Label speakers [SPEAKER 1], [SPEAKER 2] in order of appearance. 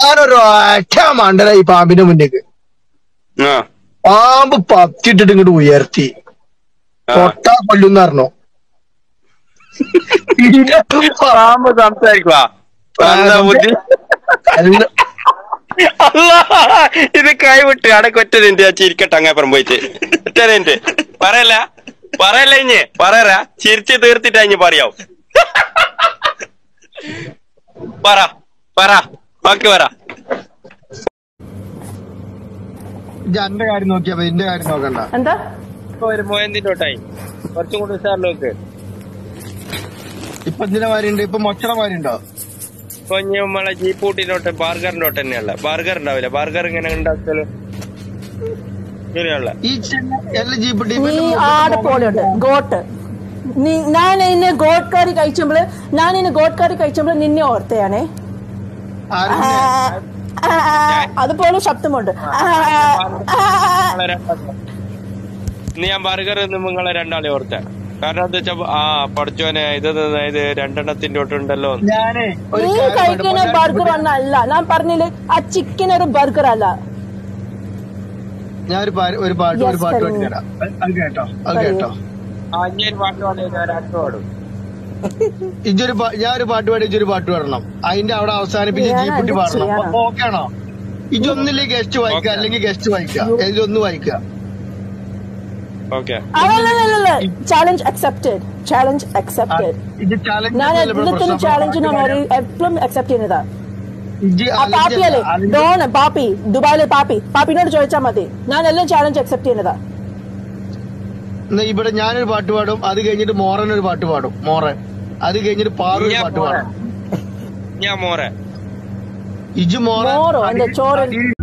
[SPEAKER 1] ഞാനൊരു ഒറ്റ മണ്ടല ഈ പാമ്പിന്റെ മുന്നേക്ക്
[SPEAKER 2] ആ
[SPEAKER 1] പാമ്പ് പത്തിട്ടിട്ട് ഇങ്ങോട്ട് ഉയർത്തി
[SPEAKER 2] ആ.
[SPEAKER 1] തൊട്ടാ കൊല്ലുന്ന പറഞ്ഞു പിന്നെ
[SPEAKER 2] പാമ്പ് സംസാരിക്കുവാ എന്താ ബുദ്ധി
[SPEAKER 1] അല്ല-
[SPEAKER 2] അല്ലാ, ഇത് കൈവിട്ട് അടക്കൊറ്റ നിന്റെ ആ ചിരിക്കട്ടെ അങ്ങാപ്പുറം പോയിട്ട് ഒറ്റ നിന്റെ പറയല്ല പറയല്ല ഇഞ്ഞ് പറയറാ ചിരിച്ച് തീർത്തിട്ടാ ഇഞ്ഞ് പറയാവും പറ പറ ബാക്കി പറ
[SPEAKER 1] ഇജ്ജ് എന്റെ കാര്യം നോക്കിയാ മതി, എന്റെ കാര്യം നോക്കണ്ട
[SPEAKER 3] എന്താ
[SPEAKER 2] ഇപ്പൊ ഒരു മോയന്തിനോട്ടായി കുറച്ചും കൂടി ഉഷാർ നോക്ക്
[SPEAKER 1] ഇപ്പൊ എന്തിനാ മാരിണ്ട് ഇപ്പൊ മൊച്ചട മാരിണ്ടോ
[SPEAKER 2] ഇപ്പൊ ഇനി നമ്മളെ ജീപ്പൂട്ടിനോട്ട് ബാർഗറിന്റെ ഓട്ട് തന്നെയല്ല ബാർഗർ ഉണ്ടാവില്ല ബാർഗർ ഇങ്ങനെ ഉണ്ടാക്കല് ഇങ്ങനെയുള്ള
[SPEAKER 1] ഈ ചെന്ന- എല്ലാ ജീപ്പ്
[SPEAKER 3] നീ ആടെ പോലെയുണ്ട് ഗോട്ട് നീ ഞാൻ നിന്നെ ഗോട്ട് കറി കഴിച്ചപ്പോൾ ഞാൻ നിന്നെ ഗോട്ട് കറി കഴിച്ചപ്പോൾ നിന്നെ ഓർത്തയാണേ ആ, ആ, ആ, അതുപോലെ ശബ്ദമുണ്ട് ആ, ആ, ആ.
[SPEAKER 2] നിങ്ങളെ രണ്ടാളെ- ഇന്ന് ഞാൻ ബർഗർ നിങ്ങളെ രണ്ടാളെ ഓർത്ത കാരണം എന്താ വെച്ചാ ആ പഠിച്ചോനെ ഇത് ഇത് ഇത് രണ്ടെണ്ണത്തിന്റെ ഒട്ടുണ്ടല്ലോ
[SPEAKER 1] ഞാനേ ഒരു
[SPEAKER 3] നീ
[SPEAKER 1] കാര്യം
[SPEAKER 3] കഴിക്കുന്ന
[SPEAKER 1] പറയട്ടെ.
[SPEAKER 3] ബർഗർ ഒന്നല്ല ഞാൻ പറഞ്ഞില്ലേ ആ ചിക്കൻ ഒരു ബർഗർ അല്ല
[SPEAKER 1] ഞാൻ ഒരു പാ- ഒരു പാട്ട് ഒരു
[SPEAKER 3] Yes,
[SPEAKER 1] പാട്ട്
[SPEAKER 3] പറയൂ.
[SPEAKER 1] പാടിത്തരാം അത് കേട്ടോ അത്
[SPEAKER 3] പറയൂ.
[SPEAKER 1] കേട്ടോ
[SPEAKER 2] ആ ഞാൻ പാട്ട് പാടിയ ഞാൻ രണ്ട് പാടും
[SPEAKER 1] ഇജൊരു പാ- ഞാൻ ഒരു പാട്ട് പാടി ഇജൊരു പാട്ട് പാടണം അതിന്റെ അവിടെ അവസാനിപ്പിച്ച്
[SPEAKER 3] ഞാൻ
[SPEAKER 1] ജീപ്പുട്ടി
[SPEAKER 3] അത്
[SPEAKER 1] പാടണം
[SPEAKER 3] ചെയ്യണം.
[SPEAKER 1] അപ്പൊ ഓക്കെ ആണോ ഇജൊന്നില്ലേ ഗസ്റ്റ് വായിക്കുക
[SPEAKER 2] Okay.
[SPEAKER 1] അല്ലെങ്കിൽ ഗസ്റ്റ് വായിക്കുക ഇതിലൊന്ന് വായിക്കുക
[SPEAKER 2] ഓക്കെ
[SPEAKER 3] അല്ലല്ലല്ല ചാലഞ്ച് അക്സെപ്റ്റഡ് ചാലഞ്ച് അക്സെപ്റ്റഡ്
[SPEAKER 1] ഇത്
[SPEAKER 3] ഞാൻ
[SPEAKER 1] ചാലഞ്ച്
[SPEAKER 3] എല്ലാത്തിനും ചാലഞ്ചിനാണ് എപ്പോഴും അക്സെപ്റ്റ് ചെയ്യുന്നതാ
[SPEAKER 1] ഇജ്
[SPEAKER 3] ആ പാപ്പിയല്ലേ
[SPEAKER 1] അല്ലെങ്കിൽ-
[SPEAKER 3] ഡോൺ പാപ്പി ദുബായിലെ പാപ്പി പാപ്പിനോട് ചോദിച്ചാൽ മതി ഞാൻ എല്ലാം ചാലഞ്ച് അക്സെപ്റ്റ് ചെയ്യുന്നതാ
[SPEAKER 1] എന്നാ ഇവിടെ ഞാനൊരു പാട്ട് പാടും അത് കഴിഞ്ഞിട്ട് മോറൻ ഒരു പാട്ട് പാടും മോറൻ അത് കഴിഞ്ഞിട്ട് പാറു ഒരു
[SPEAKER 2] ഞാൻ
[SPEAKER 1] പാട്ട്
[SPEAKER 2] മോറെ.
[SPEAKER 1] പാടും
[SPEAKER 2] ഞാൻ മോറെ
[SPEAKER 1] ഇജു മോറൻ
[SPEAKER 3] മോറോ? എന്താ ചോറ്?
[SPEAKER 1] അടി-